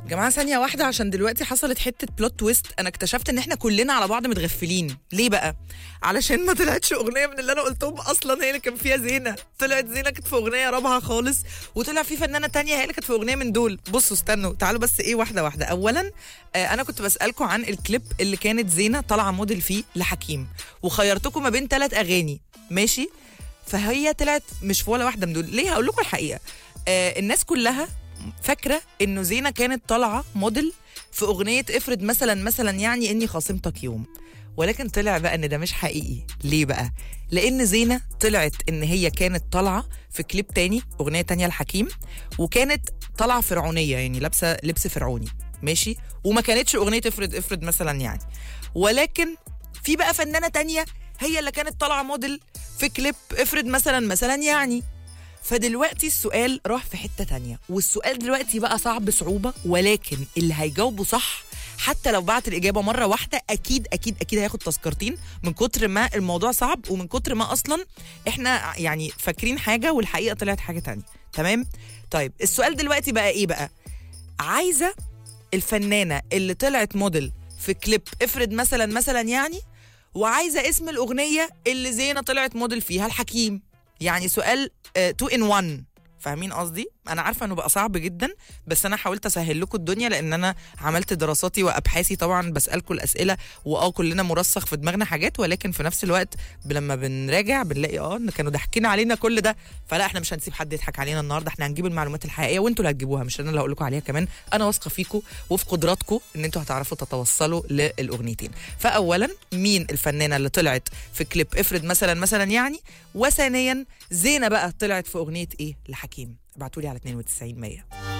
جماعة ثانية واحدة عشان دلوقتي حصلت حتة بلوت تويست أنا اكتشفت إن إحنا كلنا على بعض متغفلين ليه بقى؟ علشان ما طلعتش أغنية من اللي أنا قلتهم أصلا هي اللي كان فيها زينة طلعت زينة كانت في أغنية رابعة خالص وطلع في فنانة تانية هي اللي كانت في أغنية من دول بصوا استنوا تعالوا بس إيه واحدة واحدة أولا آه أنا كنت بسألكم عن الكليب اللي كانت زينة طالعة موديل فيه لحكيم وخيرتكم ما بين ثلاث أغاني ماشي؟ فهي طلعت مش في ولا واحدة من دول ليه هقول لكم الحقيقة آه الناس كلها فاكره انه زينه كانت طالعه موديل في اغنيه افرض مثلا مثلا يعني اني خاصمتك يوم ولكن طلع بقى ان ده مش حقيقي ليه بقى لان زينه طلعت ان هي كانت طالعه في كليب تاني اغنيه تانية الحكيم وكانت طالعه فرعونيه يعني لابسه لبس فرعوني ماشي وما كانتش اغنيه افرض افرض مثلا يعني ولكن في بقى فنانه تانية هي اللي كانت طالعه موديل في كليب افرض مثلا مثلا يعني فدلوقتي السؤال راح في حتة تانية والسؤال دلوقتي بقى صعب صعوبة ولكن اللي هيجاوبه صح حتى لو بعت الإجابة مرة واحدة أكيد أكيد أكيد هياخد تذكرتين من كتر ما الموضوع صعب ومن كتر ما أصلا إحنا يعني فاكرين حاجة والحقيقة طلعت حاجة تانية تمام؟ طيب السؤال دلوقتي بقى إيه بقى؟ عايزة الفنانة اللي طلعت موديل في كليب افرض مثلا مثلا يعني وعايزة اسم الأغنية اللي زينة طلعت موديل فيها الحكيم يعني سؤال 2 ان 1 فاهمين قصدي انا عارفه انه بقى صعب جدا بس انا حاولت اسهل لكم الدنيا لان انا عملت دراساتي وابحاثي طبعا بسالكم الاسئله واه كلنا مرسخ في دماغنا حاجات ولكن في نفس الوقت ب- لما بنراجع بنلاقي اه ان كانوا ضاحكين علينا كل ده فلا احنا مش هنسيب حد يضحك علينا النهارده احنا هنجيب المعلومات الحقيقيه وانتوا اللي هتجيبوها مش انا اللي هقول لكم عليها كمان انا واثقه فيكم وفي قدراتكم ان انتوا هتعرفوا تتوصلوا للاغنيتين فاولا مين الفنانه اللي طلعت في كليب افرض مثلا مثلا يعني وثانيا زينه بقى طلعت في اغنيه ايه لحكيم ابعتوا لي على 92 100